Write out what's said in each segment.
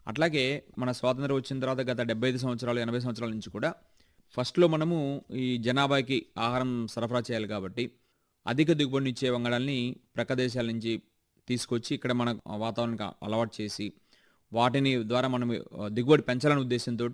అట్లాగే మన స్వాతంత్రం వచ్చిన తర్వాత గత డెబ్బై ఐదు సంవత్సరాలు ఎనభై సంవత్సరాల నుంచి కూడా ఫస్ట్లో మనము ఈ జనాభాకి ఆహారం సరఫరా చేయాలి కాబట్టి అధిక దిగుబడిని ఇచ్చే వంగడాల్ని ప్రక్క దేశాల నుంచి తీసుకొచ్చి ఇక్కడ మన వాతావరణానికి అలవాటు చేసి వాటిని ద్వారా మనం ఆ, దిగుబడి పెంచాలనే ఉద్దేశంతో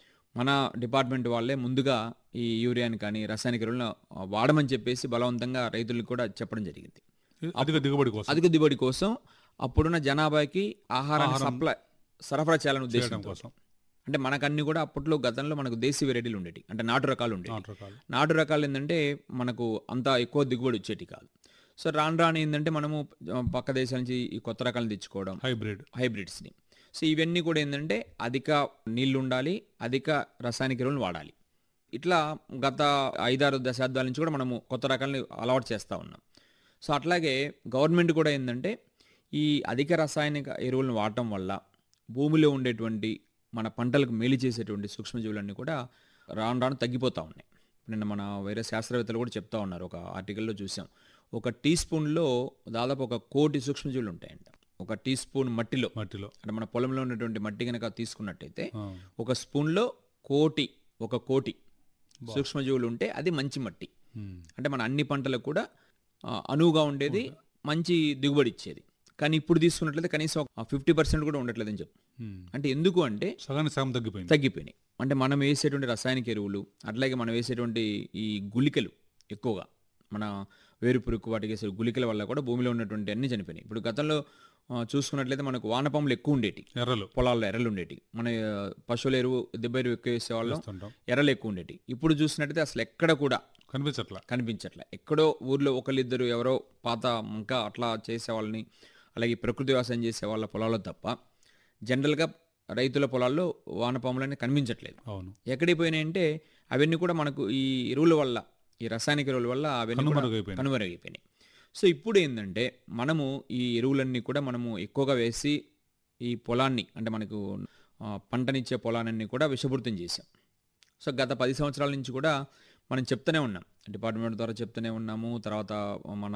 మన డిపార్ట్మెంట్ వాళ్ళే ముందుగా ఈ యూరియాని కానీ రసాయనిక ఎరువులను ఆ, వాడమని చెప్పేసి బలవంతంగా రైతులకు కూడా చెప్పడం జరిగింది అధిక దిగుబడి కోసం అధిక దిగుబడి కోసం అప్పుడున్న జనాభాకి ఆహారాన్ని సప్లై సరఫరా చేయాలని చేయడం ఉద్దేశంతో కోసం అంటే మనకన్నీ కూడా అప్పట్లో గతంలో మనకు దేశీ వెరైటీలు ఉండేవి అంటే నాటు రకాలు ఉండేవి నాటు రకాలు నాటు రకాలు ఏంటంటే మనకు అంత ఎక్కువ దిగుబడి వచ్చేటి కాదు సో రాను రాను ఏంటంటే మనము ఆ, పక్క దేశాల నుంచి ఈ కొత్త రకాలను తెచ్చుకోవడం హైబ్రిడ్ హైబ్రిడ్స్ని సో ఇవన్నీ కూడా ఏంటంటే అధిక నీళ్లు ఉండాలి అధిక రసాయనిక ఎరువులను వాడాలి ఇట్లా గత ఐదారు దశాబ్దాల నుంచి కూడా మనము కొత్త రకాలని అలవాటు చేస్తూ ఉన్నాం సో అట్లాగే గవర్నమెంట్ కూడా ఏంటంటే ఈ అధిక రసాయనిక ఎరువులను వాడటం వల్ల భూమిలో ఉండేటువంటి మన పంటలకు మేలు చేసేటువంటి సూక్ష్మజీవులన్నీ కూడా రాను రాను తగ్గిపోతూ ఉన్నాయి నిన్న మన వేరే శాస్త్రవేత్తలు కూడా చెప్తా ఉన్నారు ఒక ఆర్టికల్లో చూసాం ఒక టీ స్పూన్లో దాదాపు ఒక కోటి సూక్ష్మజీవులు ఉంటాయంట ఒక టీ స్పూన్ మట్టిలో మట్టిలో అంటే మన పొలంలో ఉన్నటువంటి మట్టి కనుక తీసుకున్నట్టయితే ఆ, ఒక స్పూన్లో కోటి ఒక కోటి సూక్ష్మజీవులు ఉంటే అది మంచి మట్టి ఉమ్, అంటే మన అన్ని పంటలకు కూడా ఆ, అనువుగా ఉండేది మంచి దిగుబడి ఇచ్చేది కానీ ఇప్పుడు తీసుకున్నట్లయితే కనీసం ఫిఫ్టీ పర్సెంట్ కూడా ఉండట్లేదని చెప్పు ఉమ్. అంటే ఎందుకు అంటే సగానికి సగం తగ్గిపోయింది తగ్గిపోయినాయి అంటే మనం వేసేటువంటి రసాయనిక ఎరువులు అట్లాగే మనం వేసేటువంటి ఈ గుళికలు ఎక్కువగా మన వేరుపురుకు వాటికి వేసే గుళికల వల్ల కూడా భూమిలో ఉన్నటువంటి అన్ని చనిపోయినాయి ఇప్పుడు గతంలో ఆ, చూసుకున్నట్లయితే మనకు వానపాములు ఎక్కువ ఉండేటి ఎర్రలు పొలాల్లో ఎర్రలు ఉండేటి మన ఆ, పశువుల ఎరువు దెబ్బ ఎరువు ఎక్కువ వేసేవాళ్ళం వేస్తుంటాం ఎర్రలు ఎక్కువ ఉండేటి ఇప్పుడు చూసినట్టయితే అసలు ఎక్కడ కూడా కనిపించట్లా కనిపించట్లే ఎక్కడో ఊర్లో ఒకళ్ళిద్దరు ఎవరో పాత ఇంకా అట్లా చేసేవాళ్ళని అలాగే ప్రకృతి వ్యవసాయం చేసే వాళ్ళ పొలాల్లో తప్ప జనరల్గా రైతుల పొలాల్లో వానపాములన్నీ కనిపించట్లేదు అవును ఎక్కడికి పోయినాయంటే అవన్నీ కూడా మనకు ఈ ఎరువుల వల్ల ఈ రసాయనిక ఎరువుల వల్ల అవన్నీ కూడా కనుమరుగైపోయింది కనుమరుగైపోయినాయి సో ఇప్పుడు ఏంటంటే మనము ఈ ఎరువులన్నీ కూడా మనము ఎక్కువగా వేసి ఈ పొలాన్ని అంటే మనకు ఆ, పంటనిచ్చే పొలాన్ని కూడా విషపూరితం చేసాం సో గత పది సంవత్సరాల నుంచి కూడా మనం చెప్తూనే ఉన్నాం డిపార్ట్మెంట్ ద్వారా చెప్తూనే ఉన్నాము తర్వాత మన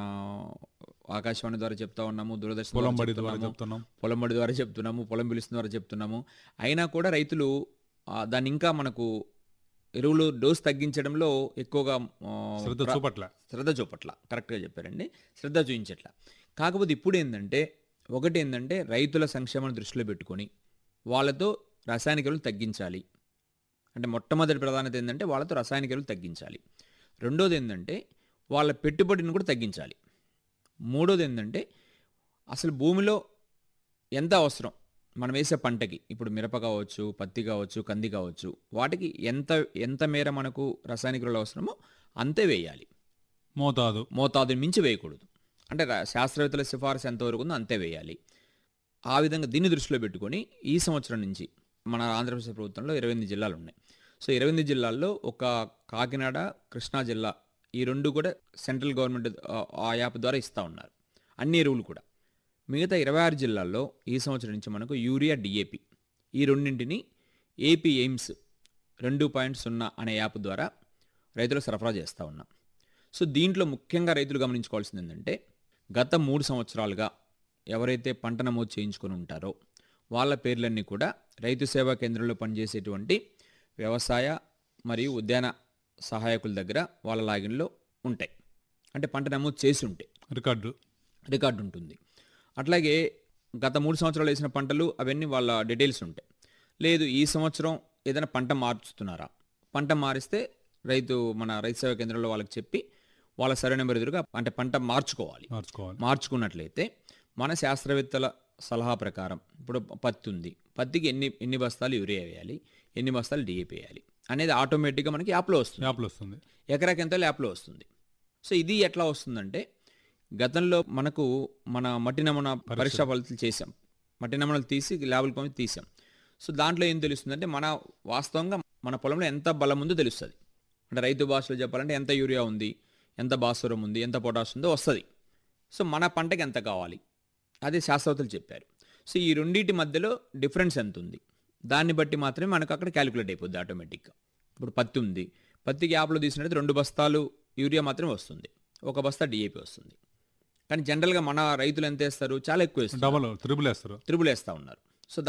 ఆకాశవాణి ద్వారా చెప్తా ఉన్నాము దూరదర్శన్ పొలం ద్వారా బడి ద్వారా చెప్తున్నాము. చెప్తున్నాం పొలం బడి ద్వారా చెప్తున్నాము పొలం పిలుస్తున్న ద్వారా చెప్తున్నాము అయినా కూడా రైతులు ఆ, దాన్ని ఇంకా మనకు ఎరువులు డోస్ తగ్గించడంలో ఎక్కువగా ఆ, శ్రద్ధ ప్ర- చూపట్ల శ్రద్ధ చూపట్ల కరెక్ట్గా చెప్పారండి శ్రద్ధ చూపించట్ల కాకపోతే ఇప్పుడు ఏంటంటే ఒకటి ఏంటంటే రైతుల సంక్షేమాన్ని దృష్టిలో పెట్టుకొని వాళ్ళతో రసాయనిక ఎరువులు తగ్గించాలి అంటే మొట్టమొదటి ప్రాధాన్యత ఏంటంటే వాళ్ళతో రసాయనిక ఎరువులు తగ్గించాలి రెండోది ఏంటంటే వాళ్ళ పెట్టుబడిని కూడా తగ్గించాలి మూడోది ఏంటంటే అసలు భూమిలో ఎంత అవసరం మనం వేసే పంటకి ఇప్పుడు మిరప కావచ్చు పత్తి కావచ్చు కంది కావచ్చు వాటికి ఎంత ఎంత మేర మనకు రసాయనిక ఎరువులు అవసరమో అంతే వేయాలి మోతాదు మోతాదుని మించి వేయకూడదు అంటే రా- శాస్త్రవేత్తల సిఫారసు ఎంతవరకు ఉందో అంతే వేయాలి ఆ విధంగా దీన్ని దృష్టిలో పెట్టుకొని ఈ సంవత్సరం నుంచి మన ఆంధ్రప్రదేశ్ ప్రభుత్వంలో ఇరవై ఎనిమిది జిల్లాలు ఉన్నాయి సో ఇరవై ఎనిమిది జిల్లాల్లో ఒక కాకినాడ కృష్ణా జిల్లా ఈ రెండు కూడా సెంట్రల్ గవర్నమెంట్ ఆ- ఆ యాప్ ద్వారా ఇస్తూ ఉన్నారు అన్ని ఎరువులు కూడా మిగతా ఇరవై ఆరు జిల్లాల్లో ఈ సంవత్సరం నుంచి మనకు యూరియా డిఏపి ఈ రెండింటిని ఏపీ ఎయిమ్స్ రెండు పాయింట్ సున్నా అనే యాప్ ద్వారా రైతులకు సరఫరా చేస్తూ ఉన్నాం సో దీంట్లో ముఖ్యంగా రైతులు గమనించుకోవాల్సింది ఏంటంటే గత మూడు సంవత్సరాలుగా ఎవరైతే పంట నమోదు చేయించుకొని ఉంటారో వాళ్ళ పేర్లన్నీ కూడా రైతు సేవా కేంద్రంలో పనిచేసేటువంటి వ్యవసాయ మరియు ఉద్యాన సహాయకుల దగ్గర వాళ్ళ లాగిన్లో ఉంటాయి అంటే పంట నమోదు చేసి ఉంటే రికార్డు రికార్డు ఉంటుంది అట్లాగే గత మూడు సంవత్సరాలు వేసిన పంటలు అవన్నీ వాళ్ళ డీటెయిల్స్ ఉంటాయి లేదు ఈ సంవత్సరం ఏదైనా పంట మార్చుతున్నారా పంట మారిస్తే రైతు మన రైతు సేవా కేంద్రంలో వాళ్ళకి చెప్పి వాళ్ళ సరైన నెంబర్ ఎదురుగా అంటే పంట మార్చుకోవాలి మార్చుకోవాలి మార్చుకున్నట్లయితే మన శాస్త్రవేత్తల సలహా ప్రకారం ఇప్పుడు పత్తి ఉంది పత్తికి ఎన్ని ఎన్ని బస్తాలు యూరియా వేయాలి ఎన్ని బస్తాలు డిఏపి వేయాలి అనేది ఆటోమేటిక్గా మనకి యాప్లో వస్తుంది యాప్లో వస్తుంది ఎకరాకి ఎంత యాప్లో వస్తుంది సో ఇది ఎట్లా వస్తుందంటే గతంలో మనకు మన మట్టి నమూనా పరీక్ష ఫలితాలు చేసాం మట్టి నమూనాలు తీసి ల్యాబులు పంపి తీసాం సో దాంట్లో ఏం తెలుస్తుందంటే మన వాస్తవంగా మన పొలంలో ఎంత బలం ఉందో తెలుస్తుంది అంటే రైతు భాషలో చెప్పాలంటే ఎంత యూరియా ఉంది ఎంత భాస్వరం ఉంది ఎంత పొటాష్ ఉందో వస్తుంది సో మన పంటకి ఎంత కావాలి అది శాస్త్రవేత్తలు చెప్పారు సో ఈ రెండింటి మధ్యలో డిఫరెన్స్ ఎంత ఉంది దాన్ని బట్టి మాత్రమే మనకు అక్కడ క్యాలిక్యులేట్ అయిపోద్ది ఆటోమేటిక్గా ఇప్పుడు పత్తి ఉంది పత్తికి యాప్లో తీసినట్టు రెండు బస్తాలు యూరియా మాత్రమే వస్తుంది ఒక బస్తా డిఏపి వస్తుంది కానీ జనరల్గా మన రైతులు ఎంత వేస్తారు చాలా ఎక్కువ వేస్తారు డబల్ త్రిబుల్ వేస్తారు త్రిబుల్ వేస్తూ ఉన్నారు